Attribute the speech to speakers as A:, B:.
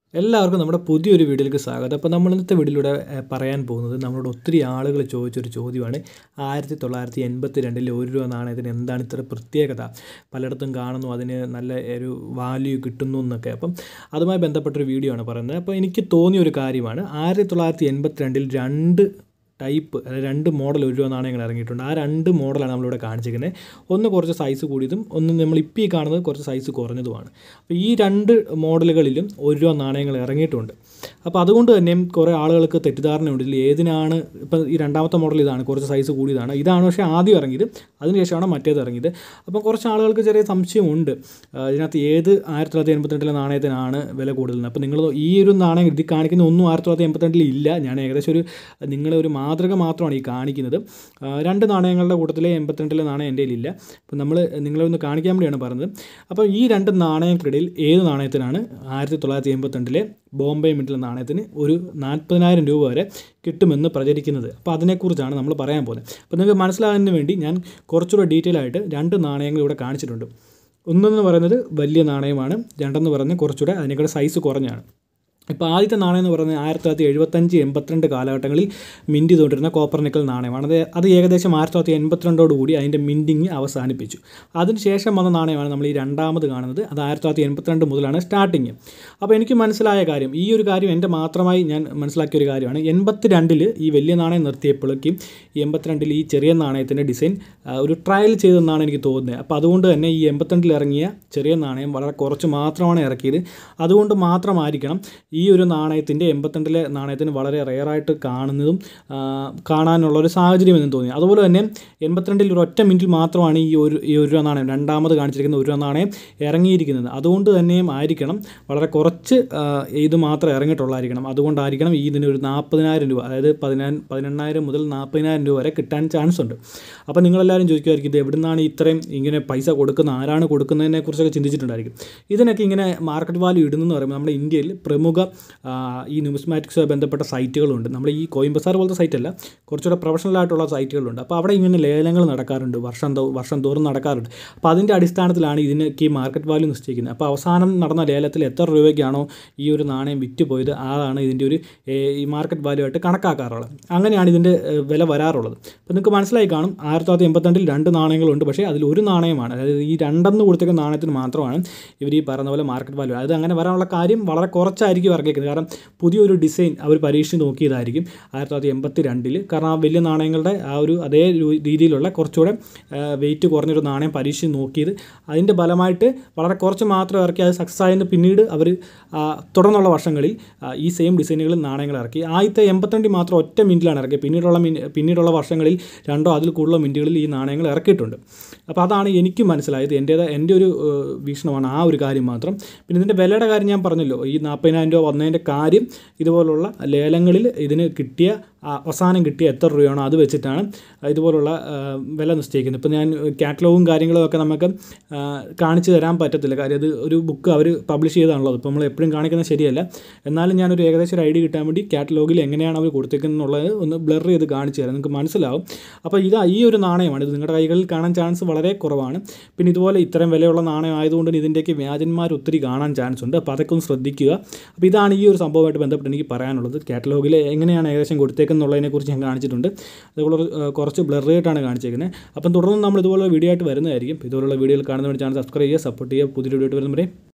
A: എല്ലാവർക്കും നമ്മുടെ പുതിയൊരു വീഡിയോയിലേക്ക് സ്വാഗതം അപ്പോൾ നമ്മൾ ഇന്നത്തെ വീഡിയോയിലൂടെ ഏഹ്, പറയാൻ പോകുന്നത് നമ്മളോട് ഒത്തിരി ആളുകൾ ചോദിച്ചൊരു ചോദ്യമാണ് ആയിരത്തി തൊള്ളായിരത്തി എൺപത്തി രണ്ടിലെ ഒരു രൂപ നാണയത്തിന് എന്താണ് ഇത്ര പ്രത്യേകത പലയിടത്തും കാണുന്നു അതിന് നല്ല ഒരു വാല്യൂ കിട്ടുന്നു എന്നൊക്കെ അപ്പം അതുമായി ബന്ധപ്പെട്ടൊരു വീഡിയോ ആണ് പറയുന്നത് അപ്പോൾ എനിക്ക് തോന്നിയ ഒരു കാര്യമാണ് ആയിരത്തി തൊള്ളായിരത്തി എൺപത്തി രണ്ടിൽ രണ്ട് ടൈപ്പ് അതായത് രണ്ട് മോഡൽ ഒരു രൂപ നാണയങ്ങൾ ഇറങ്ങിയിട്ടുണ്ട് ആ രണ്ട് മോഡലാണ് നമ്മളിവിടെ കാണിച്ചിരിക്കുന്നത് ഒന്ന് കുറച്ച് സൈസ് കൂടിയതും ഒന്ന് നമ്മൾ ഇപ്പോൾ ഈ കാണുന്നത് കുറച്ച് സൈസ് കുറഞ്ഞതുമാണ് അപ്പോൾ ഈ രണ്ട് മോഡലുകളിലും ഒരു രൂപ നാണയങ്ങൾ ഇറങ്ങിയിട്ടുണ്ട് അപ്പോൾ അതുകൊണ്ട് തന്നെയും കുറേ ആളുകൾക്ക് തെറ്റിദ്ധാരണയുണ്ട് ഇതിൽ ഏതിനാണ് ഇപ്പം ഈ രണ്ടാമത്തെ മോഡൽ ഇതാണ് കുറച്ച് സൈസ് കൂടിയതാണ് ഇതാണ് പക്ഷേ ആദ്യം ഇറങ്ങിയത് അതിനുശേഷമാണ് മറ്റേത് ഇറങ്ങിയത് അപ്പോൾ കുറച്ച് ആളുകൾക്ക് ചെറിയ സംശയമുണ്ട് ആ, ഇതിനകത്ത് ഏത് ആയിരത്തി തൊള്ളായിരത്തി എൺപത്തിരണ്ടിലെ നാണയത്തിനാണ് വില കൂടുതൽ അപ്പോൾ നിങ്ങൾ ഈ ഒരു നാണയം ഇതിൽ കാണിക്കുന്ന ഒന്നും ആയിരത്തി തൊള്ളായിരത്തി എൺപത്തിരണ്ടിൽ ഇല്ല ഞാൻ ഏകദേശം ഒരു നിങ്ങളെ ഒരു മാതൃക മാത്രമാണ് ഈ കാണിക്കുന്നത് ആ, രണ്ട് നാണയങ്ങളുടെ കൂട്ടത്തിലെ എൺപത്തിരണ്ടിലെ നാണയം എൻ്റെ കയ്യിലില്ല അപ്പോൾ നമ്മൾ നിങ്ങളെ ഒന്ന് കാണിക്കാൻ വേണ്ടിയാണ് പറഞ്ഞത് അപ്പോൾ ഈ രണ്ട് നാണയങ്ങൾക്കിടയിൽ ഏത് നാണയത്തിനാണ് ആയിരത്തി തൊള്ളായിരത്തി എൺപത്തിരണ്ടിലെ ബോംബെ മിഡിലെ നാണയത്തിന് ഒരു നാൽപ്പതിനായിരം രൂപ വരെ കിട്ടുമെന്ന് പ്രചരിക്കുന്നത് അപ്പോൾ അതിനെക്കുറിച്ചാണ് നമ്മൾ പറയാൻ പോകുന്നത് അപ്പോൾ നിങ്ങൾക്ക് മനസ്സിലാകാൻ വേണ്ടി ഞാൻ കുറച്ചുകൂടെ ഡീറ്റെയിൽ ആയിട്ട് രണ്ട് നാണയങ്ങൾ ഇവിടെ കാണിച്ചിട്ടുണ്ട് ഒന്നെന്ന് പറയുന്നത് വലിയ നാണയമാണ് രണ്ടെന്ന് പറയുന്നത് കുറച്ചുകൂടെ അതിനേക്കാൾ സൈസ് കുറഞ്ഞാണ് ഇപ്പോൾ ആദ്യത്തെ നാണയം എന്ന് പറയുന്നത് ആയിരത്തി തൊള്ളായിരത്തി എഴുപത്തഞ്ച് എൺപത്തിരണ്ട് കാലഘട്ടങ്ങളിൽ മിൻറ്റ് ചെയ്തുകൊണ്ടിരുന്ന കോപ്പർ നിക്കൽ നാണയമാണ് അത് അത് ഏകദേശം ആയിരത്തി തൊള്ളായിരത്തി എൺപത്തിരണ്ടോട് കൂടി അതിൻ്റെ മിൻറ്റിങ് അവസാനിപ്പിച്ചു അതിനുശേഷം വന്ന നാണയമാണ് നമ്മൾ ഈ രണ്ടാമത് കാണുന്നത് അത് ആയിരത്തി തൊള്ളായിരത്തി എൺപത്തിരണ്ട് മുതലാണ് സ്റ്റാർട്ടിങ് അപ്പോൾ എനിക്ക് മനസ്സിലായ കാര്യം ഈ ഒരു കാര്യം എൻ്റെ മാത്രമായി ഞാൻ മനസ്സിലാക്കിയ ഒരു കാര്യമാണ് എൺപത്തി രണ്ടിൽ ഈ വലിയ നാണയം നിർത്തിയപ്പോഴേക്കും ഈ എൺപത്തിരണ്ടിൽ ഈ ചെറിയ നാണയത്തിൻ്റെ ഡിസൈൻ ആ, ഒരു ട്രയൽ ചെയ്തെന്നാണ് എനിക്ക് തോന്നുന്നത് അപ്പോൾ അതുകൊണ്ട് തന്നെ ഈ എൺപത്തിരണ്ടിൽ ഇറങ്ങിയ ചെറിയ നാണയം വളരെ കുറച്ച് മാത്രമാണ് ഇറക്കിയത് അതുകൊണ്ട് മാത്രമായിരിക്കണം ഈ ഒരു നാണയത്തിൻ്റെ എൺപത്തിരണ്ടിലെ നാണയത്തിന് വളരെ റെയറായിട്ട് കാണുന്നതും ആ, കാണാനുള്ള ഒരു സാഹചര്യം എന്ന് തോന്നി അതുപോലെ തന്നെ എൺപത്തിരണ്ടിൽ ഒരു ഒറ്റ മിനിറ്റിൽ മാത്രമാണ് ഈ ഒരു ഈ ഒരു രൂപ നാണയം രണ്ടാമത് കാണിച്ചിരിക്കുന്ന ഒരു രൂപ നാണയം ഇറങ്ങിയിരിക്കുന്നത് അതുകൊണ്ട് തന്നെയും ആയിരിക്കണം വളരെ കുറച്ച് ആ, ഇത് മാത്രം ഇറങ്ങിയിട്ടുള്ളായിരിക്കണം അതുകൊണ്ടായിരിക്കണം ഈ ഇതിന് ഒരു നാൽപ്പതിനായിരം രൂപ അതായത് പതിനാ പതിനെണ്ണായിരം മുതൽ നാൽപ്പതിനായിരം രൂപ വരെ കിട്ടാൻ ചാൻസ് ഉണ്ട് അപ്പോൾ നിങ്ങളെല്ലാവരും ചോദിക്കുമായിരിക്കും ഇത് എവിടുന്നാണ് ഇത്രയും ഇങ്ങനെ പൈസ കൊടുക്കുന്ന ആരാണ് കൊടുക്കുന്നതിനെ കുറിച്ചൊക്കെ ചിന്തിച്ചിട്ടുണ്ടായിരിക്കും ഇതിനൊക്കെ ഇങ്ങനെ മാർക്കറ്റ് വാല്യൂ ഇടുന്നെന്ന് പറയുമ്പോൾ നമ്മുടെ ഇന്ത്യയിൽ പ്രമുഖ ആ, ഈ ന്യൂസ്മാറ്റിക്സുമായി ബന്ധപ്പെട്ട സൈറ്റുകളുണ്ട് നമ്മൾ ഈ കോയിൻ ബസാർ പോലത്തെ സൈറ്റല്ല കുറച്ചുകൂടെ പ്രൊഫഷണൽ ആയിട്ടുള്ള സൈറ്റുകളുണ്ട് അപ്പോൾ അവിടെ ഇങ്ങനെ ലേലങ്ങൾ നടക്കാറുണ്ട് വർഷം തോ വർഷം തോറും നടക്കാറുണ്ട് അപ്പോൾ അതിൻ്റെ അടിസ്ഥാനത്തിലാണ് ഇതിനൊക്കെ ഈ മാർക്കറ്റ് വാല്യൂ നിശ്ചയിക്കുന്നത് അപ്പോൾ അവസാനം നടന്ന ലേലത്തിൽ എത്ര രൂപയ്ക്കാണോ ഈ ഒരു നാണയം വിറ്റ് പോയത് അതാണ് ഇതിൻ്റെ ഒരു ഏ, ഈ മാർക്കറ്റ് വാല്യൂ ആയിട്ട് കണക്കാക്കാറുള്ളത് അങ്ങനെയാണ് ഇതിൻ്റെ ഏ, വില വരാറുള്ളത് അപ്പോൾ നിങ്ങൾക്ക് മനസ്സിലായി കാണും ആയിരത്തി തൊള്ളായിരത്തി എൺപത്തിരണ്ടിൽ രണ്ട് നാണയങ്ങളുണ്ട് പക്ഷേ അതിൽ ഒരു നാണയമാണ് അതായത് ഈ രണ്ടെന്ന് കൊടുത്തേക്കുന്ന നാണയത്തിന് മാത്രമാണ് ഇവർ ഈ പറയുന്ന പോലെ മാർക്കറ്റ് വാല്യൂ അത് അങ്ങനെ വരാനുള്ള കാര്യം വളരെ കുറച്ചായിരിക്കും ഇറക്കിയിരിക്കുന്നത് കാരണം പുതിയൊരു ഡിസൈൻ അവർ പരീക്ഷിച്ച് നോക്കിയതായിരിക്കും ആയിരത്തി തൊള്ളായിരത്തി എൺപത്തി രണ്ടിൽ കാരണം ആ വലിയ നാണയങ്ങളുടെ ആ ഒരു അതേ രു- രീതിയിലുള്ള കുറച്ചുകൂടെ വെയിറ്റ് കുറഞ്ഞൊരു നാണയം പരീക്ഷിച്ച് നോക്കിയത് അതിൻ്റെ ഫലമായിട്ട് വളരെ കുറച്ച് മാത്രം ഇറക്കി അത് സക്സസ് ആയതിന് പിന്നീട് അവർ തുടർന്നുള്ള വർഷങ്ങളിൽ ആ, ഈ സെയിം ഡിസൈനുകളിൽ നാണയങ്ങൾ ഇറക്കി ആദ്യത്തെ എൺപത്തിരണ്ടിൽ മാത്രം ഒറ്റ മിനിറ്റിലാണ് ഇറക്കിയത് പിന്നീടുള്ള മിനി പിന്നീടുള്ള വർഷങ്ങളിൽ രണ്ടോ അതിൽ കൂടുതലോ മിനിറ്റുകളിൽ ഈ നാണയങ്ങൾ ഇറക്കിയിട്ടുണ്ട് അപ്പോൾ അതാണ് എനിക്ക് മനസ്സിലായത് എൻ്റേത് എൻ്റെ ഒരു ഏഹ്, വീക്ഷണമാണ് ആ ഒരു കാര്യം മാത്രം പിന്നെ ഇതിൻ്റെ വിലയുടെ കാര്യം ഞാൻ പറഞ്ഞല്ലോ ഈ നാൽപ്പതിനായിരം രൂപ വന്നതിൻ്റെ കാര്യം ഇതുപോലുള്ള ലേലങ്ങളിൽ ഇതിന് കിട്ടിയ ആ, അവസാനം കിട്ടിയ എത്ര രൂപയാണോ അത് വെച്ചിട്ടാണ് ഇതുപോലുള്ള ആ, വില നിശ്ചയിക്കുന്നത് ഇപ്പോൾ ഞാൻ കാറ്റലോഗും കാര്യങ്ങളും ഒക്കെ നമുക്ക് ആ, കാണിച്ചു തരാൻ പറ്റത്തില്ല കാര്യം അത് ഒരു ബുക്ക് അവർ പബ്ലിഷ് ചെയ്താണുള്ളത് ഇപ്പോൾ നമ്മൾ എപ്പോഴും കാണിക്കുന്നത് ശരിയല്ല എന്നാലും ഞാനൊരു ഏകദേശം ഒരു ഐഡിയ കിട്ടാൻ വേണ്ടി കാറ്റലോഗിൽ എങ്ങനെയാണ് അവർ കൊടുത്തേക്കുന്നത് എന്നുള്ളത് ഒന്ന് ബ്ലർ ചെയ്ത് കാണിച്ചു തരാം നിങ്ങൾക്ക് മനസ്സിലാവും അപ്പോൾ ഇതാ ഈ ഒരു നാണയമാണ് ഇത് നിങ്ങളുടെ കൈകളിൽ കാണാൻ ചാൻസ് വളരെ കുറവാണ് പിന്നെ ഇതുപോലെ ഇത്രയും വിലയുള്ള നാണയം ആയതുകൊണ്ട് ഇതിൻ്റെയൊക്കെ വ്യാജന്മാർ ഒത്തിരി കാണാൻ ചാൻസ് ഉണ്ട് അപ്പോൾ അതൊക്കെ ഒന്ന് ശ്രദ്ധിക്കുക അപ്പോൾ ഇതാണ് ഈ ഒരു സംഭവമായിട്ട് ബന്ധപ്പെട്ട് എനിക്ക് പറയാനുള്ളത് കാറ്റലോഗിൽ എങ്ങനെയാണ് ഏകദേശം കൊടുത്തേക്കെന്നുള്ളതിനെക്കുറിച്ച് ഞാൻ കാണിച്ചിട്ടുണ്ട് അതുപോലെ ഏഹ്, കുറച്ച് ബ്ലർ ആയിട്ടാണ് കാണിച്ചേക്കുന്നത് അപ്പം തുടർന്ന് നമ്മൾ ഇതുപോലെ വീഡിയോ ആയിട്ട് വരുന്നതായിരിക്കും ഇതുപോലുള്ള വീഡിയോയിൽ കാണുന്ന ചാനൽ സബ്സ്ക്രൈബ് ചെയ്യുക സപ്പോർട്ട് ചെയ്യുക പുതിയ വീഡിയോ ആയിട്ട് വരുന്നവരെ